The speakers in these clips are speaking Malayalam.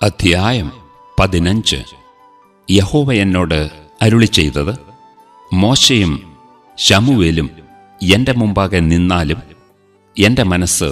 അധ്യായം പതിനഞ്ച് യഹോവ എന്നോട് അരുളി ചെയ്തത് മോശയും ശമുവേലും എന്റെ മുമ്പാകെ നിന്നാലും എന്റെ മനസ്സ്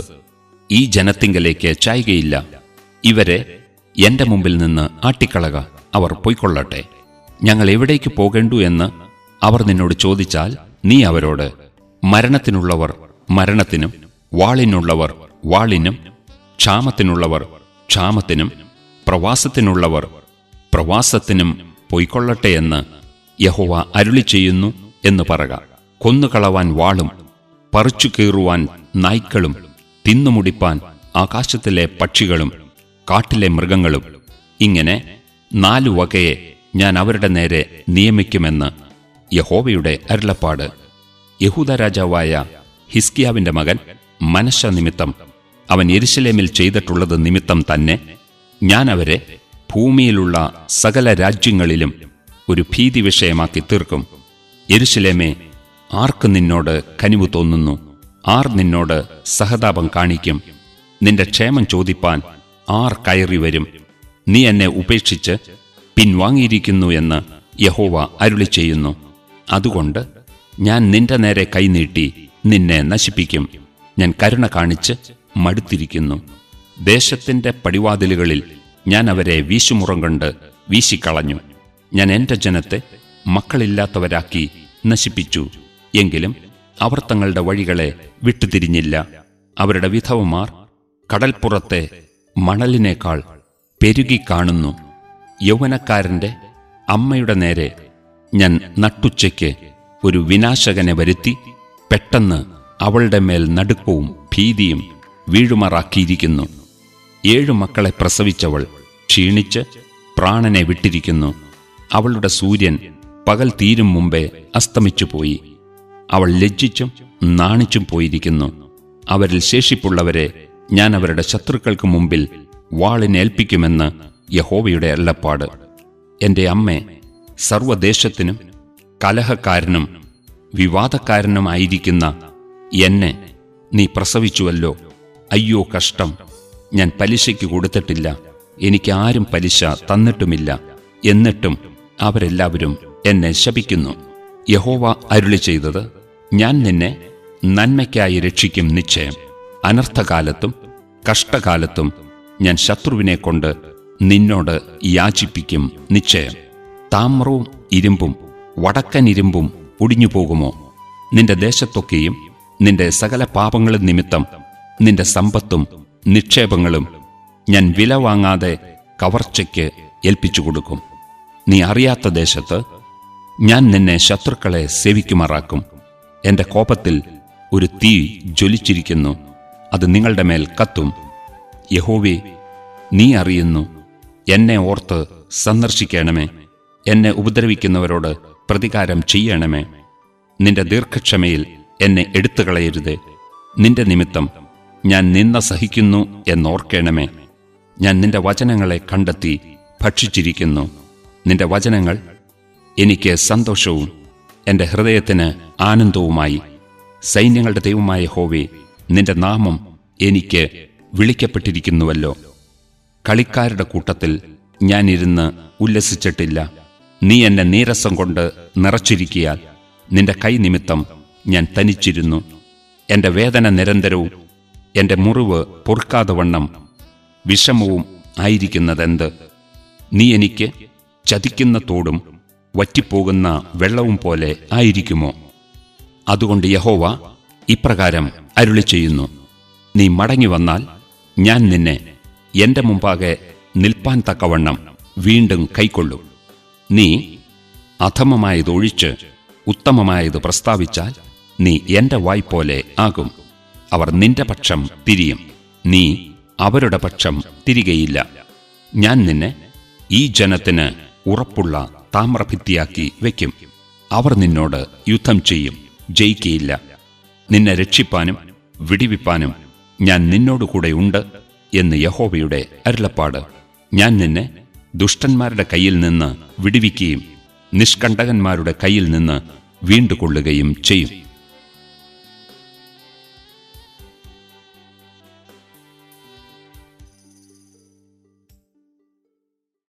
ഈ ജനത്തിങ്കലേക്ക് ചായുകയില്ല ഇവരെ എന്റെ മുമ്പിൽ നിന്ന് ആട്ടിക്കളക അവർ പൊയ്ക്കൊള്ളട്ടെ ഞങ്ങൾ എവിടേക്ക് പോകേണ്ടു എന്ന് അവർ നിന്നോട് ചോദിച്ചാൽ നീ അവരോട് മരണത്തിനുള്ളവർ മരണത്തിനും വാളിനുള്ളവർ വാളിനും ക്ഷാമത്തിനുള്ളവർ ക്ഷാമത്തിനും പ്രവാസത്തിനുള്ളവർ പ്രവാസത്തിനും പൊയ്ക്കൊള്ളട്ടെ എന്ന് യഹോവ അരുളി ചെയ്യുന്നു എന്ന് പറക കൊന്നുകളവാൻ വാളും പറിച്ചു കീറുവാൻ നായ്ക്കളും തിന്നുമുടിപ്പാൻ ആകാശത്തിലെ പക്ഷികളും കാട്ടിലെ മൃഗങ്ങളും ഇങ്ങനെ നാലു വകയെ ഞാൻ അവരുടെ നേരെ നിയമിക്കുമെന്ന് യഹോവയുടെ അരുളപ്പാട് യഹൂദ രാജാവായ ഹിസ്കിയാവിന്റെ മകൻ മനശ നിമിത്തം അവൻ യെരുശലേമിൽ ചെയ്തിട്ടുള്ളത് നിമിത്തം തന്നെ ഞാൻ അവരെ ഭൂമിയിലുള്ള സകല രാജ്യങ്ങളിലും ഒരു ഭീതി വിഷയമാക്കി തീർക്കും യെരുശലേമേ ആർക്ക് നിന്നോട് കനിവ് തോന്നുന്നു ആർ നിന്നോട് സഹതാപം കാണിക്കും നിന്റെ ക്ഷേമം ചോദിപ്പാൻ ആർ കയറി വരും നീ എന്നെ ഉപേക്ഷിച്ച് പിൻവാങ്ങിയിരിക്കുന്നു എന്ന് യഹോവ അരുളി ചെയ്യുന്നു അതുകൊണ്ട് ഞാൻ നിന്റെ നേരെ കൈനീട്ടി നിന്നെ നശിപ്പിക്കും ഞാൻ കരുണ കാണിച്ച് മടുത്തിരിക്കുന്നു ദേശത്തിന്റെ പടിവാതിലുകളിൽ ഞാൻ അവരെ വീശുമുറം കൊണ്ട് വീശിക്കളഞ്ഞു ഞാൻ എന്റെ ജനത്തെ മക്കളില്ലാത്തവരാക്കി നശിപ്പിച്ചു എങ്കിലും അവർ തങ്ങളുടെ വഴികളെ വിട്ടുതിരിഞ്ഞില്ല അവരുടെ വിധവമാർ കടൽപ്പുറത്തെ മണലിനേക്കാൾ പെരുകി കാണുന്നു യൗവനക്കാരന്റെ അമ്മയുടെ നേരെ ഞാൻ നട്ടുച്ചയ്ക്ക് ഒരു വിനാശകനെ വരുത്തി പെട്ടെന്ന് അവളുടെ മേൽ നടുക്കവും ഭീതിയും വീഴുമാറാക്കിയിരിക്കുന്നു ഏഴു മക്കളെ പ്രസവിച്ചവൾ ക്ഷീണിച്ച് പ്രാണനെ വിട്ടിരിക്കുന്നു അവളുടെ സൂര്യൻ പകൽ തീരും മുമ്പേ അസ്തമിച്ചുപോയി അവൾ ലജ്ജിച്ചും നാണിച്ചും പോയിരിക്കുന്നു അവരിൽ ശേഷിപ്പുള്ളവരെ ഞാൻ അവരുടെ ശത്രുക്കൾക്ക് മുമ്പിൽ വാളിനേൽപ്പിക്കുമെന്ന് യഹോവയുടെ അല്ലപ്പാട് എന്റെ അമ്മേ സർവദേശത്തിനും കലഹക്കാരനും വിവാദക്കാരനുമായിരിക്കുന്ന എന്നെ നീ പ്രസവിച്ചുവല്ലോ അയ്യോ കഷ്ടം ഞാൻ പലിശയ്ക്ക് കൊടുത്തിട്ടില്ല എനിക്ക് ആരും പലിശ തന്നിട്ടുമില്ല എന്നിട്ടും അവരെല്ലാവരും എന്നെ ശപിക്കുന്നു യഹോവ അരുളി ചെയ്തത് ഞാൻ നിന്നെ നന്മയ്ക്കായി രക്ഷിക്കും നിശ്ചയം അനർത്ഥകാലത്തും കഷ്ടകാലത്തും ഞാൻ ശത്രുവിനെ കൊണ്ട് നിന്നോട് യാചിപ്പിക്കും നിശ്ചയം താമ്രവും ഇരുമ്പും വടക്കൻ ഇരുമ്പും ഒടിഞ്ഞു പോകുമോ നിന്റെ ദേശത്തൊക്കെയും നിന്റെ സകല പാപങ്ങളും നിമിത്തം നിന്റെ സമ്പത്തും നിക്ഷേപങ്ങളും ഞാൻ വില വാങ്ങാതെ കവർച്ചയ്ക്ക് ഏൽപ്പിച്ചു കൊടുക്കും നീ അറിയാത്ത ദേശത്ത് ഞാൻ നിന്നെ ശത്രുക്കളെ സേവിക്കുമാറാക്കും എന്റെ കോപത്തിൽ ഒരു തീ ജ്വലിച്ചിരിക്കുന്നു അത് നിങ്ങളുടെ മേൽ കത്തും യഹോവേ നീ അറിയുന്നു എന്നെ ഓർത്ത് സന്ദർശിക്കണമേ എന്നെ ഉപദ്രവിക്കുന്നവരോട് പ്രതികാരം ചെയ്യണമേ നിന്റെ ദീർഘക്ഷമയിൽ എന്നെ എടുത്തുകളയരുത് നിന്റെ നിമിത്തം ഞാൻ നിന്ന സഹിക്കുന്നു എന്നോർക്കണമേ ഞാൻ നിന്റെ വചനങ്ങളെ കണ്ടെത്തി ഭക്ഷിച്ചിരിക്കുന്നു നിന്റെ വചനങ്ങൾ എനിക്ക് സന്തോഷവും എന്റെ ഹൃദയത്തിന് ആനന്ദവുമായി സൈന്യങ്ങളുടെ ദൈവമായ ഹോവേ നിന്റെ നാമം എനിക്ക് വിളിക്കപ്പെട്ടിരിക്കുന്നുവല്ലോ കളിക്കാരുടെ കൂട്ടത്തിൽ ഞാൻ ഇരുന്ന് ഉല്ലസിച്ചിട്ടില്ല നീ എന്നെ നീരസം കൊണ്ട് നിറച്ചിരിക്കിയാൽ നിന്റെ കൈ നിമിത്തം ഞാൻ തനിച്ചിരുന്നു എന്റെ വേദന നിരന്തരവും എന്റെ മുറിവ് പൊറുക്കാതെ വണ്ണം വിഷമവും ആയിരിക്കുന്നതെന്ത് നീ എനിക്ക് ചതിക്കുന്ന തോടും വറ്റിപ്പോകുന്ന വെള്ളവും പോലെ ആയിരിക്കുമോ അതുകൊണ്ട് യഹോവ ഇപ്രകാരം അരുളി ചെയ്യുന്നു നീ മടങ്ങി വന്നാൽ ഞാൻ നിന്നെ എന്റെ മുമ്പാകെ നിൽപ്പാൻ തക്കവണ്ണം വീണ്ടും കൈക്കൊള്ളും നീ അധമമായതൊഴിച്ച് ഉത്തമമായത് പ്രസ്താവിച്ചാൽ നീ എന്റെ വായ് പോലെ ആകും അവർ നിന്റെ പക്ഷം തിരിയും നീ അവരുടെ പക്ഷം തിരികയില്ല ഞാൻ നിന്നെ ഈ ജനത്തിന് ഉറപ്പുള്ള താമ്രഭിത്തിയാക്കി വയ്ക്കും അവർ നിന്നോട് യുദ്ധം ചെയ്യും ജയിക്കയില്ല നിന്നെ രക്ഷിപ്പാനും വിടിവിപ്പാനും ഞാൻ നിന്നോടുകൂടെ ഉണ്ട് എന്ന് യഹോവയുടെ അരുളപ്പാട് ഞാൻ നിന്നെ ദുഷ്ടന്മാരുടെ കയ്യിൽ നിന്ന് വിടുവിക്കുകയും നിഷ്കണ്ടകന്മാരുടെ കയ്യിൽ നിന്ന് വീണ്ടുകൊള്ളുകയും ചെയ്യും